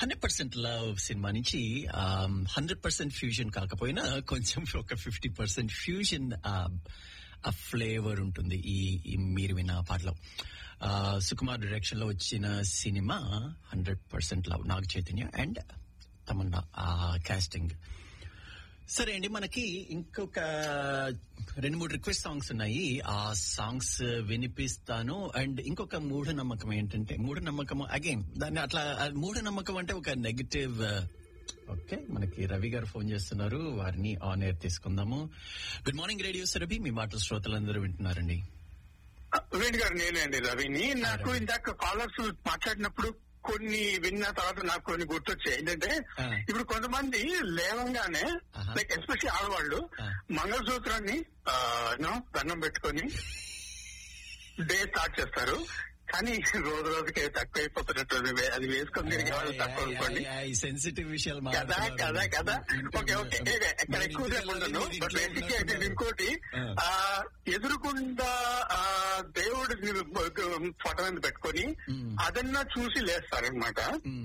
Hundred percent love cinema నుంచి hundred percent fusion కాకపోయినా కొంచెం ఒక ఫిఫ్టీ పర్సెంట్ ఫ్యూజన్ ఆ ఫ్లేవర్ ఉంటుంది ఈ ఈ మీరు విన్న పాటలో ఆ, సుకుమార్ డైరెక్షన్ లో వచ్చిన cinema hundred percent love Naga Chaitanya and Tamannaah ఆ కాస్టింగ్ సరే అండి మనకి ఇంకొక రెండు మూడు రిక్వెస్ట్ సాంగ్స్ ఉన్నాయి ఆ సాంగ్స్ వినిపిస్తాను అండ్ ఇంకొక మూఢనమ్మకం ఏంటంటే మూఢనమ్మకం అగైన్ దాన్ని అట్లా ఆ మూఢనమ్మకం అంటే ఒక నెగటివ్ ఓకే మనకి రవి గారు ఫోన్ చేస్తున్నారు వారిని ఆన్ ఎయిర్ తీసుకుందాము గుడ్ మార్నింగ్ రేడియో సరభి మీ మాటలు శ్రోతలందరూ వింటున్నారండి వేణు గారు నేనే అండి రవిని నాకు ఇందాక కాలర్స్ మాట్లాడినప్పుడు కొన్ని విన్న తర్వాత నాకు కొన్ని గుర్తొచ్చాయి ఏంటంటే ఆ. ఇప్పుడు కొంతమంది లేవంగానే ఆహా. లైక్ ఎస్పెషల్లీ ఆడవాళ్ళు ఆ. మంగళసూత్రాన్ని ఆ, you know, దండం పెట్టుకొని డే స్టార్ట్ చేస్తారు కానీ రోజు రోజుకి తక్కువ అయిపోతున్నట్టు అది వే- అది వేసుకొని తిరిగే వాళ్ళు తక్కువ అనుకోండి సెన్సిటివ్ విషయాలు కదా కదా కదా ఓకే ఓకే ఇక్కడ ఎక్కువ సేపు ఉండను బట్ బేసిక్ అయితే ఇంకోటి ఆ ఎదురుకుండా ఆ దేవుడి ఫోటో మీద పెట్టుకొని మ్మ్. అదన్నా చూసి లేస్తారనమాట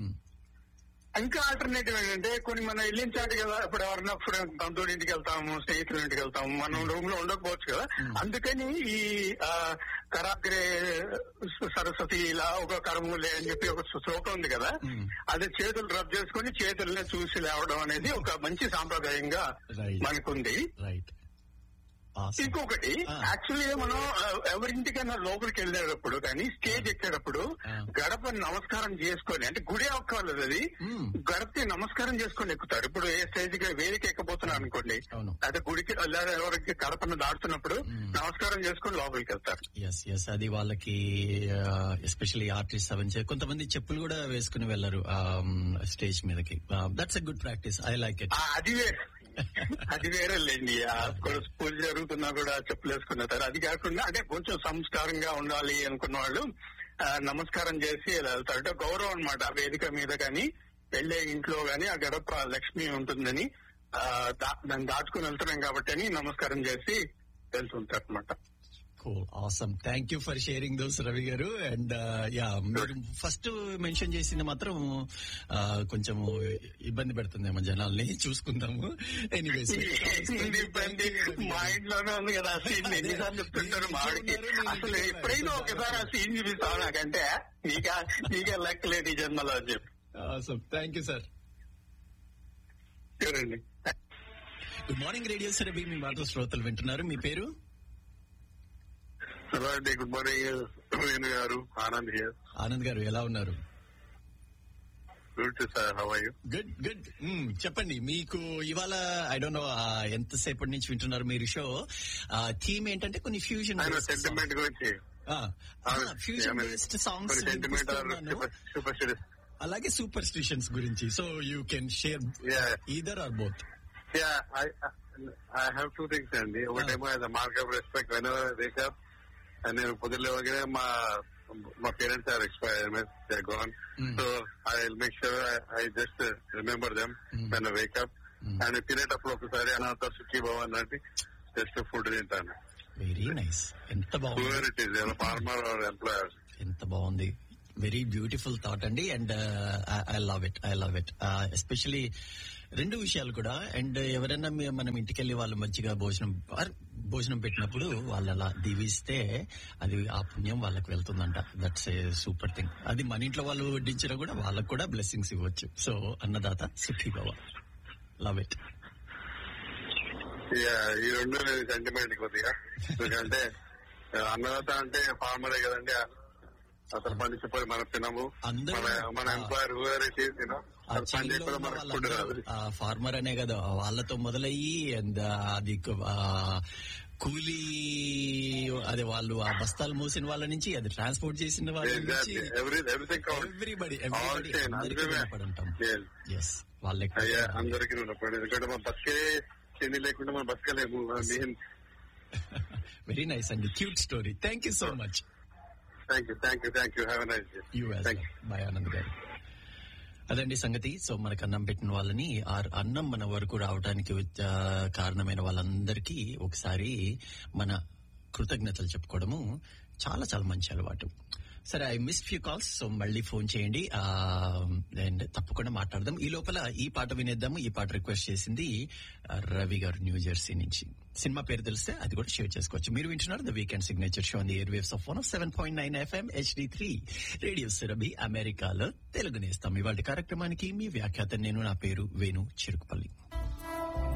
ఇంకా ఆల్టర్నేటివ్ ఏంటంటే కొన్ని మనం వెళ్ళించాడు కదా ఇప్పుడు ఎవరన్నా బంధువుడి ఇంటికి వెళ్తాము స్నేహితుల ఇంటికి వెళ్తాము మనం రూమ్ లో ఉండకపోవచ్చు కదా అందుకని ఈ ఆ, కరాగ్రే సరస్వతి ఇలా ఒక కరములే అని చెప్పి ఒక శ్లోకం ఉంది కదా మ్మ్. అది చేతులు రబ్ చేసుకుని చేతుల్ని చూసి లేవడం అనేది ఒక మంచి సాంప్రదాయంగా Right. మనకుంది రైట్ ఇంకొకటి ఆ. యాక్చువల్లీ మనం ఆ, ఎవరింటికైనా లోపలికి వెళ్ళేటప్పుడు కానీ స్టేజ్ ఎక్కేటప్పుడు ఆ. గడపని నమస్కారం చేసుకొని అంటే గుడి అక్కర్లేదు అది మ్మ్. గడపని నమస్కారం చేసుకొని ఎక్కుతారు ఇప్పుడు ఏ స్టేజ్ కి వేదిక ఎక్కబోతున్నారు అనుకోండి అవును. అదే గుడికి లేదా ఎవరికి గడపను దాటుతున్నప్పుడు మ్మ్. నమస్కారం చేసుకొని లోపలికి వెళ్తారు ఎస్ ఎస్ అది వాళ్ళకి ఎస్పెషల్లీ ఆర్టిస్ట్ అవన్నీ కొంతమంది చెప్పులు కూడా వేసుకుని వెళ్లరు స్టేజ్ మీదకి that's a good practice I like it ఆ, అది వేరే అది వేరే లేండి ఆ, కూడా పూజ జరుగుతున్నా కూడా చెప్పులు వేసుకున్నారు అది కాకుండా అంటే కొంచెం సంస్కారంగా ఉండాలి అనుకున్న వాళ్ళు ఆ, నమస్కారం చేసి ఇలా వెళ్తారు అంటే గౌరవం అనమాట ఆ వేదిక మీద కానీ వెళ్లే ఇంట్లో గాని ఆ గడప లక్ష్మి ఉంటుందని ఆ, దా- దాన్ని దాటుకుని వెళ్తున్నాం కాబట్టి అని నమస్కారం చేసి వెళ్తుంటారు అనమాట cool awesome thank you for sharing those Ravi గారు అండ్ యా మీరు ఫస్ట్ మెన్షన్ చేసింది మాత్రం uh, కొంచెం ఇబ్బంది పెడుతుందేమో జనాల్ని చూసుకుందాము ఎనీవేస్ ఇది ఇబ్బంది మా ఇంట్లోనే ఉంది కదా ఆ సీన్ ఎన్నిసార్లు చెప్తుంటారు మా ఆవిడకి అసలు ఎప్పుడైనా ఒకసారి ఆ సీన్ చూపిస్తావు నాకంటే నీకా నీకే లెక్క లేదు ఈ జన్మలో అని చెప్పి ఆసమ్ థ్యాంక్ యూ సార్ చూడండి గుడ్ మార్నింగ్ రేడియో రవి మీ మాటలు శ్రోతలు వింటున్నారు మీ పేరు హలో అండి గుడ్ మార్నింగ్ వేణు గారు ఆనంద్ హియర్ ఆనంద్ గారు ఎలా ఉన్నారు good sir how are you good good చెప్పండి మీకు ఇవాళ ఐ డోంట్ నో ఎంతసేపటి నుంచి వింటున్నారు మీరు షో థీమ్ ఏంటంటే కొన్ని ఫ్యూజన్ ఆయన సెంటిమెంట్ గురించి fusion based songs sentiment super studies అలాగే సూపర్ స్టిషన్స్ గురించి so you can share Yeah. Either or both yeah I I have two things అండి ఒకటేమో as a mark of respect when wake up నేను పొద్దులేవగానే మా మా parents are expire gone Mm. So I will make sure I just remember them Mm. When wake up Mm. And తినేటప్పుడు ఒకసారి అనాథ సుఖీ భవన్ అంటే జస్ట్ ఫుడ్ తింటాను వెరీ నైస్ ఎంత బాగుంది whoever it is farmer or employer ఎంత బాగుంది వెరీ బ్యూటిఫుల్ థాట్ అండి and I love it I love it especially రెండు విషయాలు కూడా అండ్ ఎవరైనా మీ- మనం ఇంటికెళ్ళి వాళ్ళు మంచిగా భోజనం ఆర్ భోజనం పెట్టినప్పుడు వాళ్ళు అలా దీవిస్తే అది ఆ పుణ్యం వాళ్ళకి వెళ్తుందంట దట్స్ ఏ సూపర్ థింగ్ అది మన ఇంట్లో వాళ్ళు వడ్డించినా కూడా వాళ్ళకు కూడా బ్లెస్సింగ్స్ ఇవ్వచ్చు సో అన్నదాత సుఖీ భవ లవ్ ఇట్ ఈ రెండు సెంటిమెంట్ కొద్దిగా ఎందుకంటే అన్నదాత అంటే ఫార్మరే కదండి అతను పండించిపోయి మనం తినము అందరూ- మన మన employer whoever it is you know ఆ పని చేనులో చేయకుండా ఉన్న మనకు ఫుడ్ వాళ్ళందరూ రాదు ఆ ఫార్మర్ అనే కదా వాళ్ళతో మొదలయ్యి అండ్ అది కు- ఆ కూలీ అదే వాళ్ళు ఆ బస్తాలు మోసిన వాళ్ళ నుంచి అది ట్రాన్స్పోర్ట్ చేసిన వాళ్ళ నుంచి Exactly. Every- everything counts. Everybody All everybody chain, అందరికీ అందరమే. రుణపడి ఉంటాం Yes. ఎస్ వాళ్ళే అయ్యా అందరికీ ఉన్నప్పుడు ఎందుకంటే మన బతికే చెంది లేకుండా మనం బతకలేము మెయిన్ వెరీ నైస్ అండి cute story thank you so much thank you thank you thank you have nice day you thank you bye Anand గారు అదండి సంగతి సో మనకు అన్నం పెట్టిన వాళ్ళని ఆ అన్నం మన వరకు రావడానికి వచ్చ- కారణమైన వాళ్ళందరికీ ఒకసారి మన కృతజ్ఞతలు చెప్పుకోవడము చాలా చాలా మంచి అలవాటు సరే I miss few calls so మళ్ళీ ఫోన్ చేయండి అండ్ తప్పకుండా మాట్లాడదాం ఈ లోపల ఈ పాట వినేద్దాము ఈ పాట రిక్వెస్ట్ చేసింది ఆ, రవి గారు న్యూ జెర్సీ నుంచి సినిమా పేరు తెలిస్తే అది కూడా షేర్ చేసుకోవచ్చు మీరు వింటున్నారు the weekend signature show the airwaves of one seven point nine FM HD three radio Surabhi అమెరికాలో తెలుగు నేస్తాం ఇవాళ కార్యక్రమానికి మీ వ్యాఖ్యాత నేను నా పేరు వేణు చిరుకుపల్లి